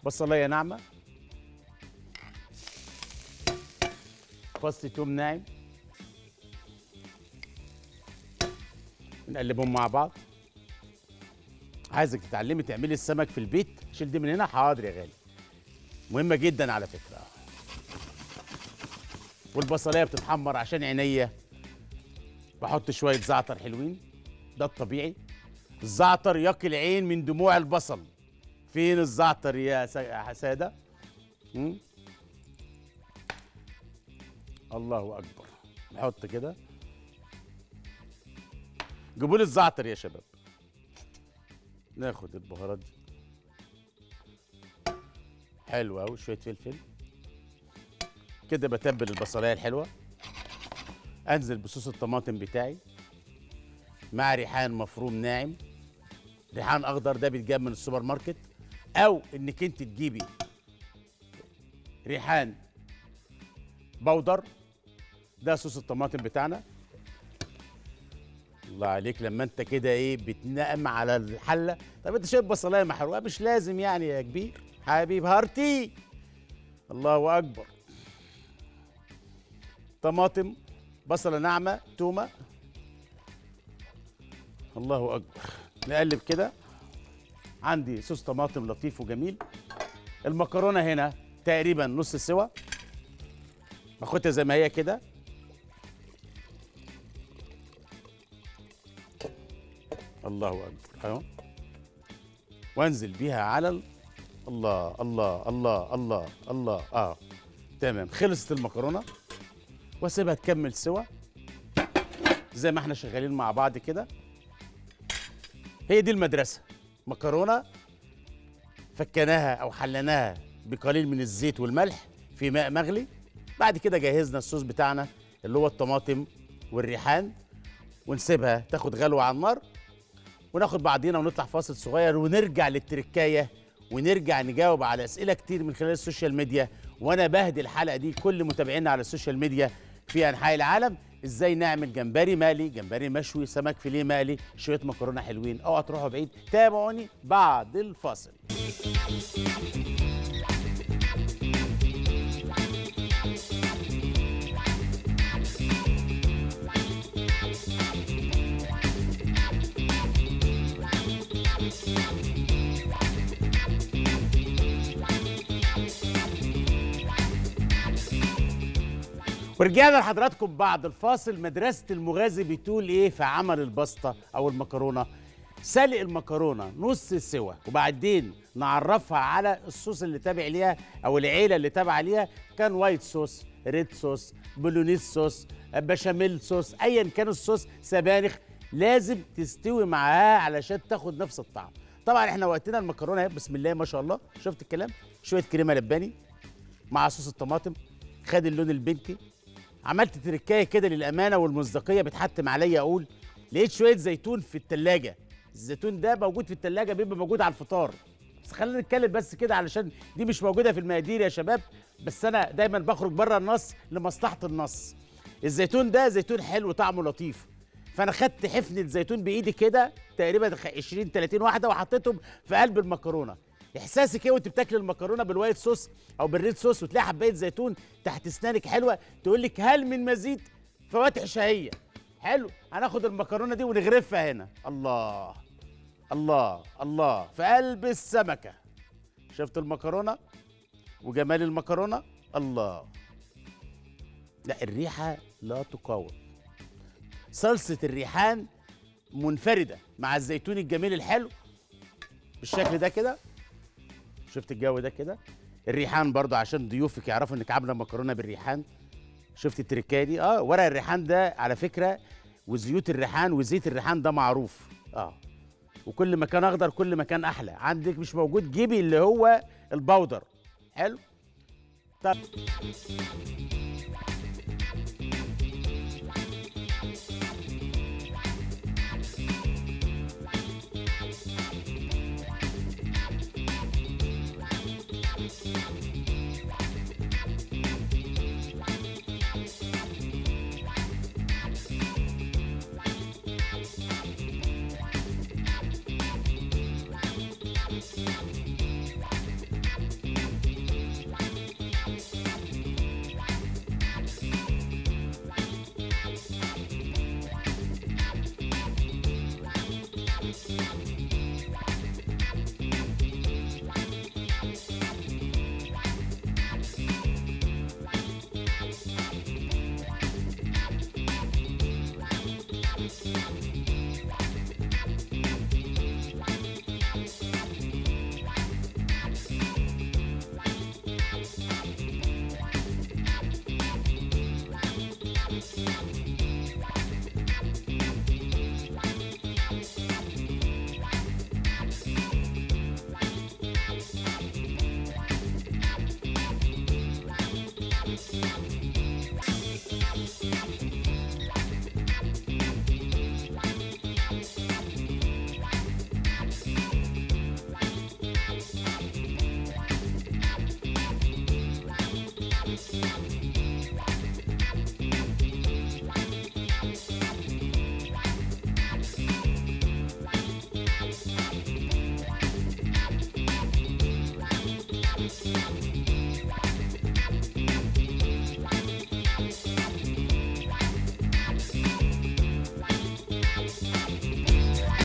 بصلايه ناعمه فص توم ناعم نقلبهم مع بعض عايزك تتعلمي تعملي السمك في البيت شيل دي من هنا حاضر يا غالي مهمه جدا على فكره والبصلايه بتتحمر عشان عينيا بحط شويه زعتر حلوين ده الطبيعي الزعتر يقي العين من دموع البصل فين الزعتر يا س- يا ساده مم؟ الله اكبر نحط كده جيبوا لي الزعتر يا شباب ناخد البهارات دي حلوه قوي شويه فلفل كده بتبل البصلايه الحلوه انزل بصوص الطماطم بتاعي مع ريحان مفروم ناعم ريحان اخضر ده بيتجاب من السوبر ماركت او انك انت تجيبي ريحان بودر ده صوص الطماطم بتاعنا الله عليك لما انت كده ايه بتنقم على الحله طب انت شايف بصلايه محروقه مش لازم يعني يا كبير حبيب هارتي الله اكبر طماطم بصله ناعمه تومه الله اكبر نقلب كده عندي صوص طماطم لطيف وجميل المكرونه هنا تقريبا نص سوا باخدها زي ما هي كده الله اكبر اهو وانزل بيها على ال... الله الله الله الله الله اه تمام خلصت المكرونه واسيبها تكمل سوا زي ما احنا شغالين مع بعض كده هي دي المدرسه مكرونه فكناها او حليناها بقليل من الزيت والملح في ماء مغلي بعد كده جهزنا الصوص بتاعنا اللي هو الطماطم والريحان ونسيبها تاخد غلوه على النار وناخد بعضينا ونطلع فاصل صغير ونرجع للتركايه ونرجع نجاوب على اسئله كتير من خلال السوشيال ميديا وانا بهدي الحلقه دي كل متابعينا على السوشيال ميديا في انحاء العالم ازاي نعمل جمبري مقلي جمبري مشوي سمك فيليه مقلي شويه مكرونه حلوين اوعى تروحوا بعيد تابعوني بعد الفاصل ورجعنا لحضراتكم بعد الفاصل مدرسة المغازي بتقول ايه في عمل البسطة او المكرونة سلق المكرونة نص سوا وبعدين نعرفها على الصوص اللي تابع ليها او العيلة اللي تابعة ليها كان وايت صوص ريد صوص بولونيز صوص بشاميل صوص ايا كان الصوص سبانخ لازم تستوي معاها علشان تاخد نفس الطعم طبعا احنا وقتنا المكرونه اهي بسم الله ما شاء الله شفت الكلام شويه كريمه لباني مع صوص الطماطم خد اللون البنكي عملت تركايه كده للامانه والمصداقيه بتحتم عليا اقول لقيت شويه زيتون في التلاجة الزيتون ده موجود في التلاجة بيبقى موجود على الفطار بس خلينا نتكلم بس كده علشان دي مش موجوده في المقادير يا شباب بس انا دايما بخرج بره النص لمصلحه النص الزيتون ده زيتون حلو طعمه لطيف فانا خدت حفنه زيتون بايدي كده تقريبا 20 30 واحده وحطيتهم في قلب المكرونه احساسك ايه وانت بتاكل المكرونه بالوايت صوص او بالريد صوص وتلاقي حبايه زيتون تحت اسنانك حلوه تقول لك هل من مزيد فواتح شهيه حلو هناخد المكرونه دي ونغرفها هنا الله الله الله في قلب السمكه شفت المكرونه وجمال المكرونه الله لا الريحه لا تقاوم صلصه الريحان منفرده مع الزيتون الجميل الحلو بالشكل ده كده شفت الجو ده كده الريحان برضو عشان ضيوفك يعرفوا انك عامله مكرونه بالريحان شفت التركايه دي اه ورق الريحان ده على فكره وزيوت الريحان وزيت الريحان ده معروف اه وكل ما كان اخضر كل ما كان احلى عندك مش موجود جيبي اللي هو البودر حلو طب